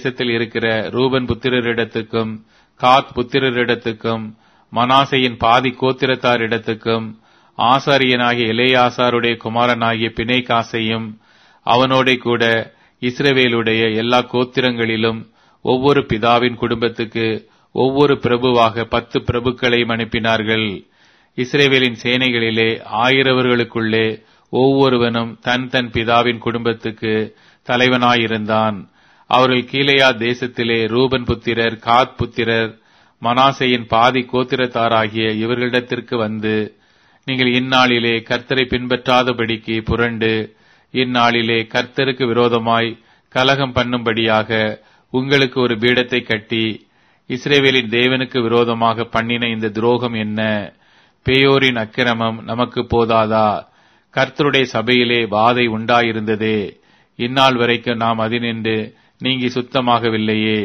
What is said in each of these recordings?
தேசத்தில் இருக்கிற ரூபன் புத்திரரிடத்துக்கும் காத் புத்திரரிடத்துக்கும் மனாசையின் பாதி கோத்திரத்தாரிடத்துக்கும் ஆசாரியனாகிய இளையாசாருடைய குமாரனாகிய பிணைகாசையும் அவனோட கூட இஸ்ரவேலுடைய எல்லா கோத்திரங்களிலும் ஒவ்வொரு பிதாவின் குடும்பத்துக்கு ஒவ்வொரு பிரபுவாக பத்து பிரபுக்களையும் அனுப்பினார்கள் இஸ்ரேவேலின் சேனைகளிலே ஆயிரவர்களுக்குள்ளே ஒவ்வொருவனும் தன் தன் பிதாவின் குடும்பத்துக்கு தலைவனாயிருந்தான் அவர்கள் கீழையா தேசத்திலே ரூபன் புத்திரர் காத் புத்திரர் மனாசையின் பாதி கோத்திரத்தாராகிய இவர்களிடத்திற்கு வந்து நீங்கள் இந்நாளிலே கர்த்தரை பின்பற்றாதபடிக்கு புரண்டு இந்நாளிலே கர்த்தருக்கு விரோதமாய் கலகம் பண்ணும்படியாக உங்களுக்கு ஒரு பீடத்தை கட்டி இஸ்ரேவேலின் தேவனுக்கு விரோதமாக பண்ணின இந்த துரோகம் என்ன பேயோரின் அக்கிரமம் நமக்கு போதாதா கர்த்தருடைய சபையிலே வாதை உண்டாயிருந்ததே இந்நாள் வரைக்கும் நாம் அதினின்று நீங்கி சுத்தமாகவில்லையே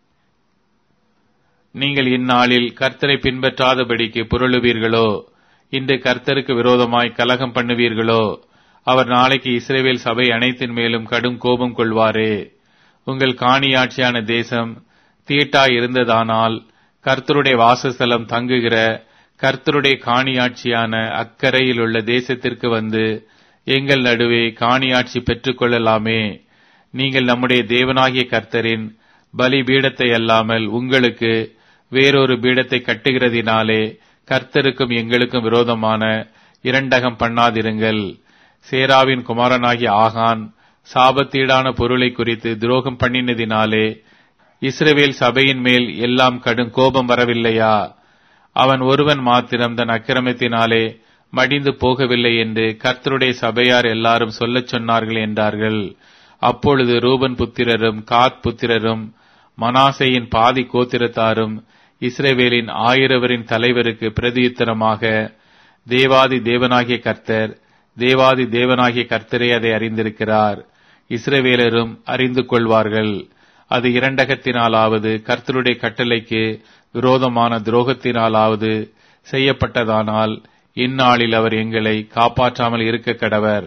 நீங்கள் இந்நாளில் கர்த்தரை பின்பற்றாதபடிக்கு புரளுவீர்களோ இன்று கர்த்தருக்கு விரோதமாய் கலகம் பண்ணுவீர்களோ அவர் நாளைக்கு இஸ்ரேவேல் சபை அனைத்தின் மேலும் கடும் கோபம் கொள்வாரே உங்கள் காணியாட்சியான தேசம் தீட்டா இருந்ததானால் கர்த்தருடைய வாசஸ்தலம் தங்குகிற கர்த்தருடைய காணியாட்சியான அக்கறையில் உள்ள தேசத்திற்கு வந்து எங்கள் நடுவே காணியாட்சி பெற்றுக் கொள்ளலாமே நீங்கள் நம்முடைய தேவனாகிய கர்த்தரின் பலி பீடத்தை அல்லாமல் உங்களுக்கு வேறொரு பீடத்தை கட்டுகிறதினாலே கர்த்தருக்கும் எங்களுக்கும் விரோதமான இரண்டகம் பண்ணாதிருங்கள் சேராவின் குமாரனாகிய ஆகான் சாபத்தீடான பொருளை குறித்து துரோகம் பண்ணினதினாலே இஸ்ரவேல் சபையின் மேல் எல்லாம் கடும் கோபம் வரவில்லையா அவன் ஒருவன் மாத்திரம் தன் அக்கிரமத்தினாலே மடிந்து போகவில்லை என்று கர்த்தருடைய சபையார் எல்லாரும் சொல்லச் சொன்னார்கள் என்றார்கள் அப்பொழுது ரூபன் புத்திரரும் காத் புத்திரரும் மனாசையின் பாதி கோத்திரத்தாரும் இஸ்ரேவேலின் ஆயிரவரின் தலைவருக்கு பிரதியுத்தரமாக தேவாதி தேவனாகிய கர்த்தர் தேவாதி தேவனாகிய கர்த்தரே அதை அறிந்திருக்கிறார் இஸ்ரவேலரும் அறிந்து கொள்வார்கள் அது இரண்டகத்தினாலாவது கர்த்தருடைய கட்டளைக்கு விரோதமான துரோகத்தினாலாவது செய்யப்பட்டதானால் இந்நாளில் அவர் எங்களை காப்பாற்றாமல் இருக்க கடவர்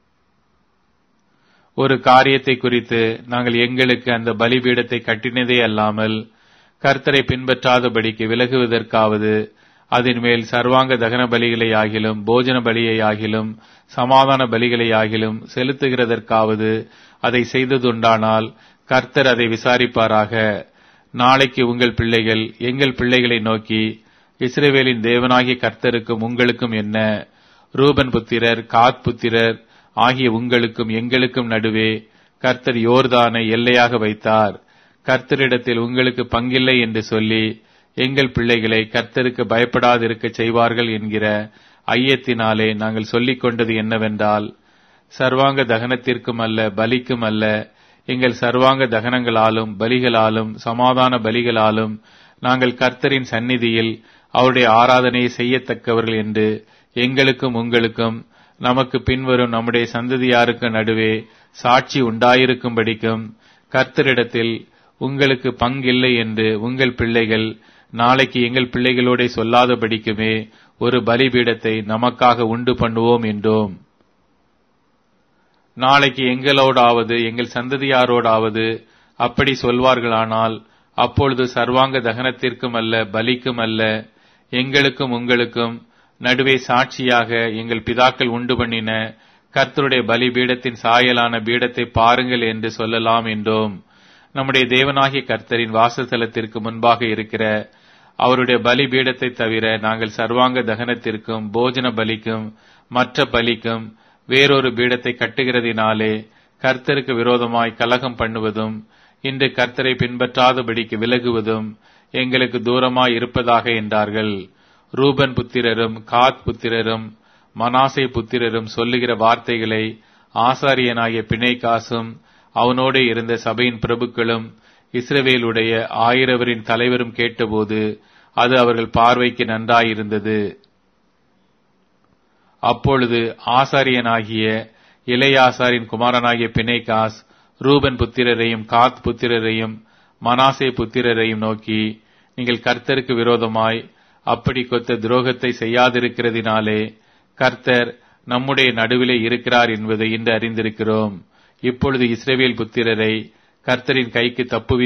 ஒரு காரியத்தை குறித்து நாங்கள் எங்களுக்கு அந்த பலிபீடத்தை கட்டினதே அல்லாமல் கர்த்தரை பின்பற்றாதபடிக்கு விலகுவதற்காவது அதன் மேல் சர்வாங்க தகன பலிகளை ஆகிலும் போஜன பலியை ஆகிலும் சமாதான பலிகளை ஆகிலும் செலுத்துகிறதற்காவது அதை செய்ததுண்டானால் கர்த்தர் அதை விசாரிப்பாராக நாளைக்கு உங்கள் பிள்ளைகள் எங்கள் பிள்ளைகளை நோக்கி இஸ்ரேவேலின் தேவனாகிய கர்த்தருக்கும் உங்களுக்கும் என்ன ரூபன் புத்திரர் காத் புத்திரர் ஆகிய உங்களுக்கும் எங்களுக்கும் நடுவே கர்த்தர் யோர்தானை எல்லையாக வைத்தார் கர்த்தரிடத்தில் உங்களுக்கு பங்கில்லை என்று சொல்லி எங்கள் பிள்ளைகளை கர்த்தருக்கு பயப்படாதிருக்க செய்வார்கள் என்கிற ஐயத்தினாலே நாங்கள் சொல்லிக் கொண்டது என்னவென்றால் சர்வாங்க தகனத்திற்கும் அல்ல பலிக்கும் அல்ல எங்கள் சர்வாங்க தகனங்களாலும் பலிகளாலும் சமாதான பலிகளாலும் நாங்கள் கர்த்தரின் சந்நிதியில் அவருடைய ஆராதனையை செய்யத்தக்கவர்கள் என்று எங்களுக்கும் உங்களுக்கும் நமக்கு பின்வரும் நம்முடைய சந்ததியாருக்கு நடுவே சாட்சி உண்டாயிருக்கும்படிக்கும் கர்த்தரிடத்தில் உங்களுக்கு பங்கில்லை என்று உங்கள் பிள்ளைகள் நாளைக்கு எங்கள் பிள்ளைகளோட சொல்லாதபடிக்குமே ஒரு பலிபீடத்தை நமக்காக உண்டு பண்ணுவோம் என்றோம் நாளைக்கு எங்களோடாவது எங்கள் சந்ததியாரோடாவது அப்படி சொல்வார்களானால் அப்பொழுது சர்வாங்க தகனத்திற்கும் அல்ல பலிக்கும் அல்ல எங்களுக்கும் உங்களுக்கும் நடுவே சாட்சியாக எங்கள் பிதாக்கள் உண்டு பண்ணின கர்த்தருடைய பலி பீடத்தின் சாயலான பீடத்தை பாருங்கள் என்று சொல்லலாம் என்றோம் நம்முடைய தேவனாகிய கர்த்தரின் வாசஸ்தலத்திற்கு முன்பாக இருக்கிற அவருடைய பலி பீடத்தை தவிர நாங்கள் சர்வாங்க தகனத்திற்கும் போஜன பலிக்கும் மற்ற பலிக்கும் வேறொரு பீடத்தை கட்டுகிறதினாலே கர்த்தருக்கு விரோதமாய் கலகம் பண்ணுவதும் இன்று கர்த்தரை பின்பற்றாதபடிக்கு விலகுவதும் எங்களுக்கு தூரமாய் இருப்பதாக என்றார்கள் ரூபன் புத்திரரும் காத் புத்திரரும் மனாசை புத்திரரும் சொல்லுகிற வார்த்தைகளை ஆசாரியனாகிய பிணைக்காசும் அவனோடு இருந்த சபையின் பிரபுக்களும் இஸ்ரவேலுடைய ஆயிரவரின் தலைவரும் கேட்டபோது அது அவர்கள் பார்வைக்கு நன்றாயிருந்தது அப்பொழுது ஆசாரியனாகிய இளையாசாரின் குமாரனாகிய பிணைகாஸ் ரூபன் புத்திரரையும் காத் புத்திரரையும் மனாசே புத்திரரையும் நோக்கி நீங்கள் கர்த்தருக்கு விரோதமாய் அப்படி கொத்த துரோகத்தை செய்யாதிருக்கிறதினாலே கர்த்தர் நம்முடைய நடுவிலே இருக்கிறார் என்பதை இன்று அறிந்திருக்கிறோம் இப்பொழுது இஸ்ரேவேல் புத்திரரை கர்த்தரின் கைக்கு தப்புவி